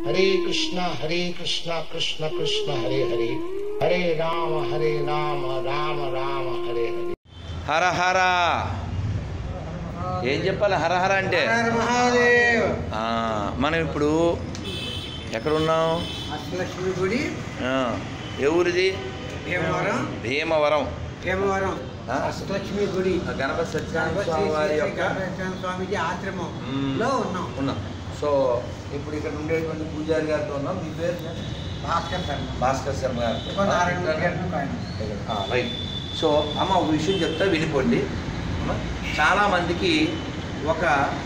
హరే కృష్ణ హరే కృష్ణ కృష్ణ కృష్ణ హరే హరే హరే రామ హరే రామ రామ రామ హరే హరే హర హర ఏం చెప్పాలి హర హర అంటే మహాదేవ్ ఆ, మనం ఇప్పుడు ఎక్కడున్నాం అష్టలక్ష్మి గుడి ఆ, ఏ ఊరిది భీమవరం భీమవరం భీమవరం ఆ? అష్టలక్ష్మి గుడి గణపతి సత్యనారాయణ శ్రీ స్వామి వారి శ్రీ యొక్క గణపతి స్వామిజీ ఆశ్రమంలో ఉన్నాం ఉన్నాం సో ఇప్పుడు ఇక్కడ ఉండేటువంటి పూజారి గారితో ఉన్నాం మీ పేరు భాస్కర్ శర్మ భాస్కర్ శర్మ గారు ఇంకో నారాయణ మూర్తి గారిని ఒక ఆయన. ఆ, రైట్ సో అమ్మ ఒక విషయం చెప్తా వినిపోండి అమ్మ, చాలామందికి ఒక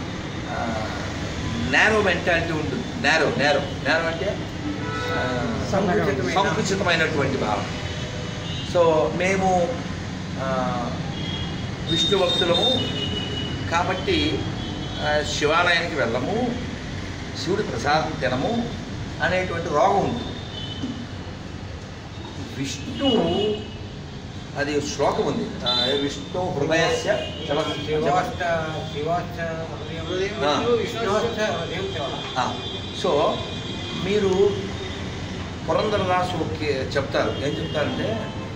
నేరో మెంటాలిటీ ఉంటుంది నేరో నేరో నేరో అంటే ఆ, సంకుచితమైన- సంకుచితమైనటువంటి భావం సో మేము ఆ, విష్ణు భక్తులము కాబట్టి ఆ, శివాలయానికి వెళ్ళము శివుడి ప్రసాదం తినము అనేటువంటి రోగం ఉంటుంది విష్ణు అది శ్లోకం ఉంది ఆ, విష్ణు హృదయస్య చల- శివోష్ట శివోష్ట హృదయం ఆ. విష్ణువోష్ట హృదయం శివ ఆ, సో మీరు పురంధరదాసు ఒకే చెప్తారు ఏం చెప్తారంటే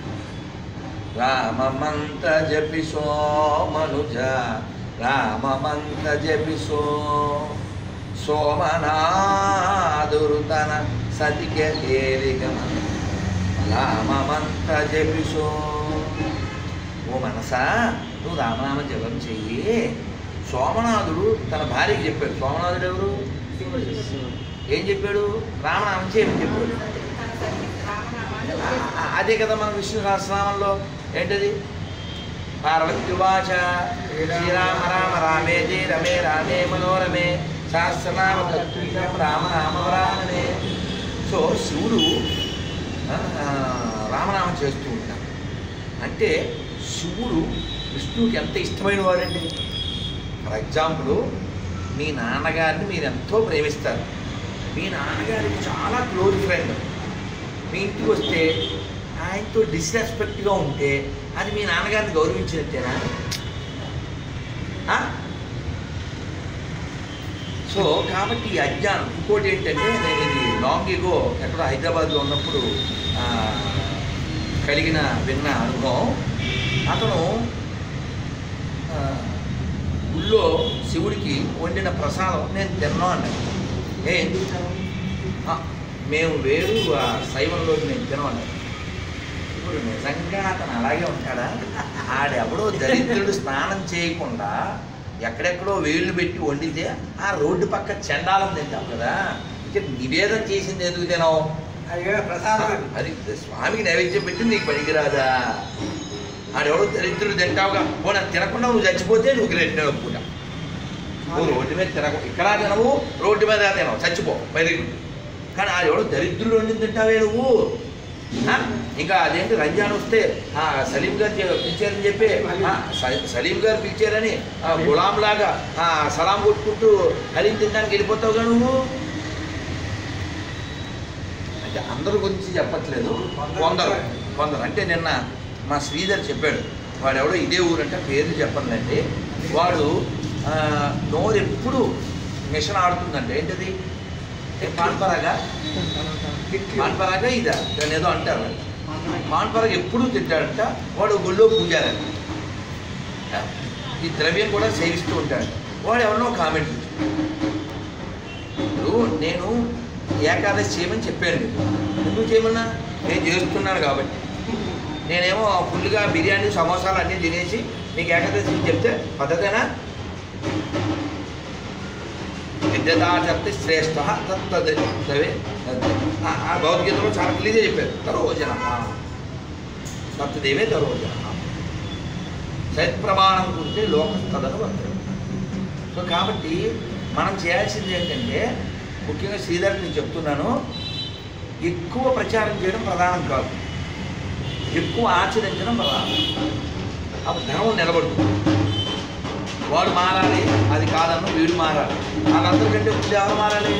రామమంత జపిసో మనుజ రామమంత జపిసో సోమనాదురు తన సతికే తేలిగమ రామమంత జపిసో ఓ మనసా నువ్వు రామనామ జపం చెయ్యి సోమనాథుడు తన భార్యకి చెప్పాడు సోమనాథుడు ఎవరు ఏం చెప్పాడు రామనామం చేయమని చెప్పాడు ఆ- ఆ- అదే కదా మన విష్ణు సహస్రనామంలో ఏంటది పార్వతి వాచ శ్రీరామ రామ రామే జయ రమే రామే మనోరమే సహస్రనామ తత్తుల్యం రామ రామ రామనే సో శివుడు ఆ, ఆ, రామనామం చేస్తూ ఉంటాడు అంటే శివుడు విష్ణువుకి ఎంత ఇష్టమైన వాడండి ఫర్ ఎగ్జాంపుల్ మీ నాన్నగారిని మీరు ఎంతో ప్రేమిస్తారు మీ నాన్నగారికి చాలా క్లోజ్ ఫ్రెండ్ మీ ఇంటికి వస్తే ఆయనతో డిస్రెస్పెక్ట్గా ఉంటే అది మీ నాన్నగారిని గౌరవించినట్టేనా ఆ? సో కాబట్టి ఈ అజ్ఞానం ఇంకోటి ఏంటంటే నేను ఇది లాంగ్ ఎగో ఎక్కడో హైదరాబాద్లో ఉన్నప్పుడు ఆ, కలిగిన విన్న అనుభవం అతను ఆ, గుళ్ళో శివుడికి వండిన ప్రసాదం నేను తిన్నాను అన్నాడు ఏ ఎందుకు తిన్నావు? "ఆ, మేము వేరు ఆ శైవంలో నేను తినమన్నాడు ఇప్పుడు నిజంగా అతను అలాగే ఉంటాడా ఆడెవడో దరిద్రుడు స్నానం చేయకుండా ఎక్కడెక్కడో వేళ్ళు పెట్టి వండితే ఆ రోడ్డు పక్క చండాలం తింటాం కదా ఇక నివేదన చేసింది ఎందుకు తినావు అది ప్రసాదం అది. అది స్వామికి నైవేద్యం పెట్టి నీకు పనికిరాదా ఆడెవడో దరిద్రుడు తింటావుగా పోనీ అది తినకుండా నువ్వు చచ్చిపోతే నువ్వు రెండవ పూట నువ్వు రోడ్డు మీద తినకు ఇక్కడ తినవు రోడ్డు మీద తినవు చచ్చిపో వెరీ గుడ్ కానీ ఆ ఎవడో దరిద్రుడు వండి తింటావే నువ్వు ఆ? ఇంకా అదేంటి రంజాన్ వస్తే ఆ సలీం గారు చే- పిలిచారని చెప్పి ఆ, స- సలీం గారు పిలిచారని ఆ గులాం లాగా ఆ సలాం కొట్టుకుంటూ హలీం తినడానికి వెళ్ళిపోతావుగా నువ్వు అంటే అందరి గురించి చెప్పట్లేదు కొందరు కొందరు అంటే నిన్న మా శ్రీధర్ చెప్పాడు వాడు ఎవడో ఇదే ఊరంటే పేరు చెప్పండి వాడు ఆ, నోరు ఎప్పుడు మిషన్ ఆడుతుందంటే ఏంటది ఏ పాన్పరాగా పాన్పరాగా ఇదా దాన్ని ఏదో అంటారు పాన్పరాగా ఎప్పుడూ తింటాడంట వాడు గుళ్ళో పూజారంట ఈ ద్రవ్యం కూడా సేవిస్తూ ఉంటాడు వాడు ఎవరినో కామెంట్ ఇప్పుడు నేను ఏకాదశి చేయమని చెప్పాను మీకు ఎందుకు చేయమన్నా నేను చేస్తున్నాను కాబట్టి నేనేమో ఫుల్గా బిర్యానీ సమోసాలు అన్నీ తినేసి మీకు ఏకాదశి చెప్తే పద్ధతేనా విద్యతా చెప్తే శ్రేష్ఠ తత్తదే తవే ఆ- ఆ భగవద్గీతలో చాలా క్లియర్గా చెప్పారు తరోజన తత్తదేవే తరోజన సత్ ప్రమాణం గురించి లోకస్తదను వర్తది సో కాబట్టి మనం చేయాల్సింది ఏంటంటే ముఖ్యంగా శ్రీధర్ నేను చెప్తున్నాను ఎక్కువ ప్రచారం చేయడం ప్రధానం కాదు ఎక్కువ ఆచరించడం ప్రధానం అప్పుడు ధర్మం నిలబడుతుంది వాడు మారాలి అది కాదన్న వీడు మారాలి వాళ్ళందరికంటే ముందు ఎవరు మారాలి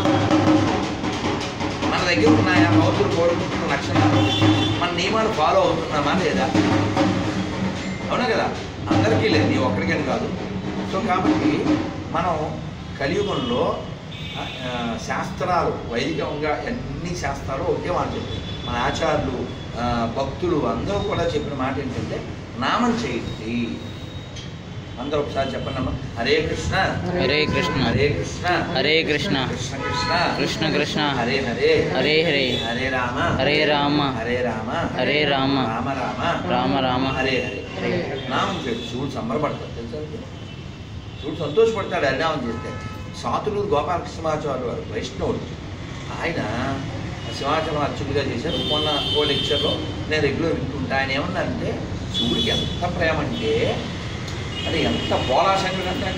మన దగ్గర ఉన్నాయా భౌతులు కోరుకుంటున్న లక్షణాలు మన నియమాలు ఫాలో అవుతున్నామా లేదా అవునా కదా అందరికీ లేదు నీ ఒక్కడికని కాదు సో కాబట్టి మనం కలియుగంలో ఆ, శాస్త్రాలు వైదికంగా అన్ని శాస్త్రాలు ఒకే మాట చెప్తాయి మన ఆచార్యులు ఆ, భక్తులు అందరూ కూడా చెప్పిన మాట ఏంటంటే నామం చేయండి అందరూ ఒకసారి చెప్పండి అమ్మా హరే కృష్ణ హరే కృష్ణ హరే కృష్ణ హరే కృష్ణ కృష్ణ కృష్ణ కృష్ణ కృష్ణ హరే హరే హరే హరే హరే రామ హరే రామ హరే రామ హరే రామ రామ రామ రామ రామ హరే హరే నామం చేయండి శివుడు సంబరపడతాడు తెలుసా మీకు? శివుడు సంతోషపడతాడు హరినామం చేస్తే సాతులు గోపాలకృష్ణమాచార్య వారు వైష్ణవుడు ఆయన శివాచరణ అర్చుడిగా చేశారు మొన్న ఓ లెక్చర్లో నేను రెగ్యులర్ వింటుంటా ఆయన ఏమన్నారంటే శివుడికి ఎంత ప్రేమ అంటే అది ఎంత పోలాశంకరుడు అంటాక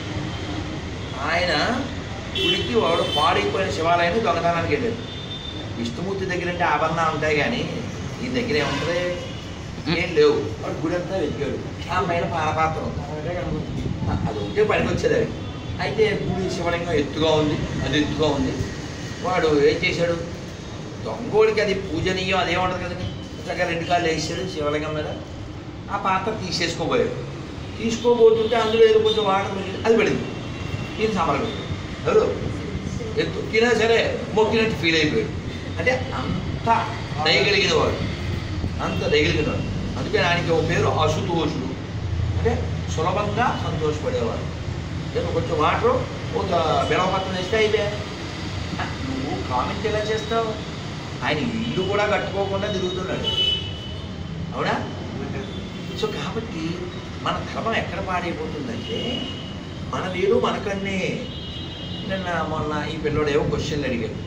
ఆయన గుడికి వాడు పాడైపోయిన శివాలయాన్ని దొంగతనానికి వెళ్ళాడు విష్ణుమూర్తి దగ్గర అంటే ఆభరణాలు ఉంటాయి కానీ ఈ దగ్గర ఏముంటుంది ఏం లేవు వాడు గుడి అంతా వెతికాడు ఆ పైన పానపాత్ర ఉంది అది ఉంటే పనికి వచ్చేది అది అయితే గుడి శివలింగం ఎత్తుగా ఉంది అది ఎత్తుగా ఉంది వాడు ఏం చేశాడు దొంగోడికి అది పూజనీయం అదే ఉండదు కదండి చక్కగా రెండు కాళ్ళు వేసాడు శివలింగం మీద ఆ పాత్ర తీసేసుకోబోయాడు తీసుకోబోతుంటే అందులో ఏదో కొంచెం వాటర్ మిగిలి అది పడింది ఈయన సమరం ఎవరు ఎత్తుకినా సరే మొక్కినట్టు ఫీల్ అయిపోయాడు అంటే అంత దయగలిగిన వాడు అంత దయగలిగిన వాడు అందుకే ఆయనకి ఒక పేరు అశుతోషుడు అంటే సులభంగా సంతోషపడేవాడు నేను కొంచెం వాటర్ ఒక బెలవపత్రం వేస్తే అయితే నువ్వు కామెంట్ ఎలా చేస్తావు ఆయన ఇల్లు కూడా కట్టుకోకుండా తిరుగుతున్నాడు అవునా సో కాబట్టి మన ధర్మం ఎక్కడ పాడైపోతుందంటే మన వేలు మనకన్నే నిన్న మొన్న ఈ పిల్లోడు ఏవో క్వశ్చన్లు అడిగాడు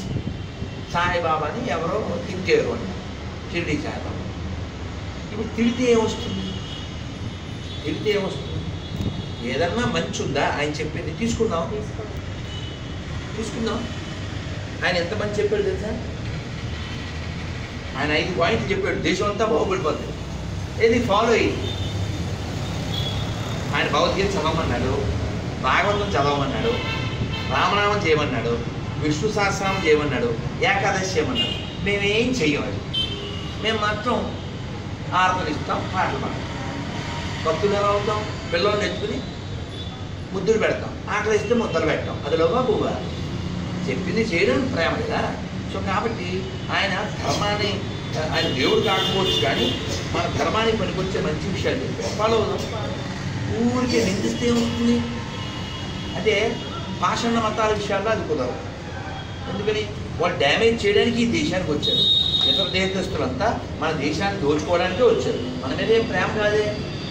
సాయిబాబాని ఎవరో తిట్టారు అన్న షిరిడి సాయిబాబా ఇప్పుడు తిడితే ఏమొస్తుంది తిడితే ఏమొస్తుంది ఏదన్నా మంచి ఉందా ఆయన చెప్పింది తీసుకుందాం తీసుకుందాం ఆయన ఎంత మంచి చెప్పాడు తెలుసా ఆయన ఐదు పాయింట్లు చెప్పాడు దేశం అంతా బాగుపడిపోతుంది ఏది ఫాలో అయ్యి ఆయన భగవద్గీత చదవమన్నాడు భాగవతం చదవమన్నాడు రామనామం చేయమన్నాడు విష్ణు సహస్రనామం చేయమన్నాడు ఏకాదశి చేయమన్నాడు మేమేం చెయ్యం అది మేము మాత్రం ఆరతలు ఇస్తాం పాటలు పాడతాం భక్తులు ఎలా అవుతాం పిల్లల్ని ఎత్తుకుని ముద్దులు పెడతాం ఆకలి ఇస్తే ముద్దలు పెట్టాం అది లోగా పువ్వా చెప్పింది చేయడం ప్రేమ కదా సో కాబట్టి ఆయన ధర్మాన్ని ఆయన దేవుడు కాకపోవచ్చు కానీ మన ధర్మానికి పనికొచ్చే మంచి విషయాలు చెప్పారు ఫాలో అవుదాం ఊరికే నిందిస్తే ఏమవుతుంది అంటే పాషాణ మతాల విషయాల్లో అది కుదరదు ఎందుకని వాళ్ళు డ్యామేజ్ చేయడానికి ఈ దేశానికి వచ్చారు ఇతర దేశస్తులంతా మన దేశాన్ని దోచుకోవడానికే వచ్చారు మన మీద ఏం ప్రేమ కాదే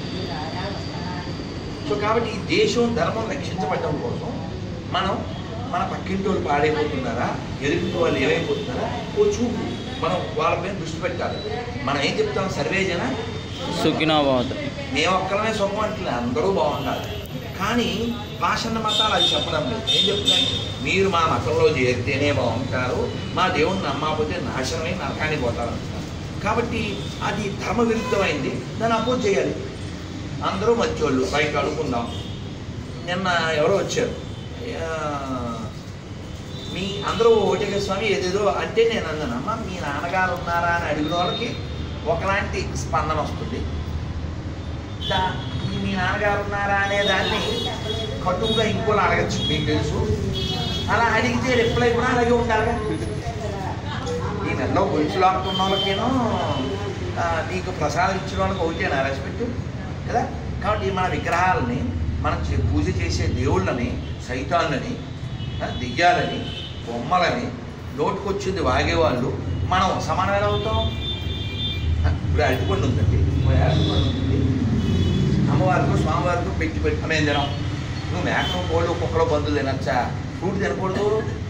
సో కాబట్టి ఈ దేశం ధర్మం రక్షించబడడం కోసం మనం మన పక్కింటి వాళ్ళు పాడైపోతున్నారా ఎదుటి వాళ్ళు ఏమైపోతున్నారా ఓ చూపు మనం వాళ్ళ మీద దృష్టి పెట్టాలి మనం ఏం చెప్తాం సర్వే జన సుఖినో భవతు మేము ఒక్కరమే సుఖం అంటున్నా అందరూ బాగుండాలి కానీ భాషణ మతాలు అది చెప్పడం లేదు ఏం చెప్తున్నాయి మీరు మా మతంలో చేరితేనే బాగుంటారు మా దేవుణ్ణి నమ్మకపోతే నాశనమై నరకానికి పోతారు అంటున్నారు కాబట్టి అది ధర్మ విరుద్ధమైంది దాన్ని అపోజ్ చేయాలి అందరూ మంచోళ్ళు బయట అనుకుందాం నిన్న ఎవరో వచ్చారు ఆ, మీ అందరూ ఓటేక స్వామి ఏదేదో అంటే నేను అన్నానమ్మా మీ నాన్నగారు ఉన్నారా అని అడిగిన వాళ్ళకి ఒకలాంటి స్పందన వస్తుంది దా- ఈ మీ నాన్నగారు ఉన్నారా అనే దాన్ని కటువుగా ఇంకోలా అడగచ్చు మీకు తెలుసు అలా అడిగితే రిప్లై కూడా అలాగే ఉండాలి ఈ నెలలో గొలుసు లాక్కున్న వాళ్ళకేనో ఆ, నీకు ప్రసాదం ఇచ్చిన వాళ్ళకి ఒకటేనా రెస్పెక్ట్ కదా కాబట్టి మన విగ్రహాలని మనం చే- పూజ చేసే దేవుళ్ళని సైతాన్లని ఆ, దెయ్యాలని బొమ్మలని నోటుకొచ్చింది వాగేవాళ్ళు మనం సమానం ఎలా అవుతాం ఆ, ఇప్పుడు అరటిపండు ఉందండి ఓ అరటిపండు ఉంది అమ్మవారికి స్వామివారికి పెట్టి పెట్టి మేము తినాం నువ్వు మేకలు కోళ్ళు కుక్కలు బంధువులు తినచ్చా ఫ్రూట్ తినకూడదు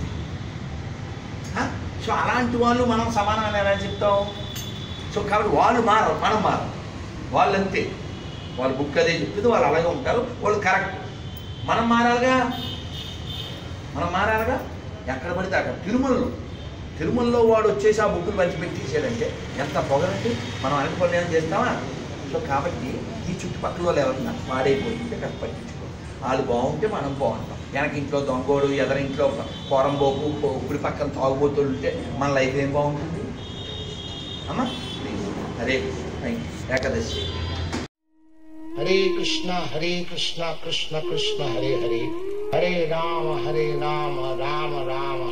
ఆ? సో అలాంటి వాళ్ళు మనం సమానం ఎలా చెప్తాం సో కాబట్టి వాళ్ళు మారరు మనం మారం వాళ్ళు అంతే వాళ్ళు బుక్ అదే చెప్తుంది వాళ్ళు అలాగే ఉంటారు వాళ్ళు కరెక్ట్ మనం మారాలిగా మనం మారాలిగా ఎక్కడ పడితే అక్కడ తిరుమలలో తిరుమలలో వాడు వచ్చేసి ఆ బుక్కులు పంచిపెట్టేసాడంటే ఎంత పొగరంటే మనం అనుకోని ఏం చేస్తామా సో కాబట్టి ఈ చుట్టుపక్కల వాళ్ళు ఎవరన్నా పాడైపోతుంటే కాస్త పట్టించుకో వాళ్ళు బాగుంటే మనం బాగుంటాం వెనక ఇంట్లో దొంగోడు ఎదర ఇంట్లో కోరంబోకు ఉప్పుడు పక్కన తాగుబోతులు ఉంటే మన లైఫ్ ఏం బాగుంటుంది అమ్మా please Hare thank you Ekadashi Hare Krishna Hare Krishna Krishna Krishna Hare Hare Hare Ram Hare Ram Ram Ram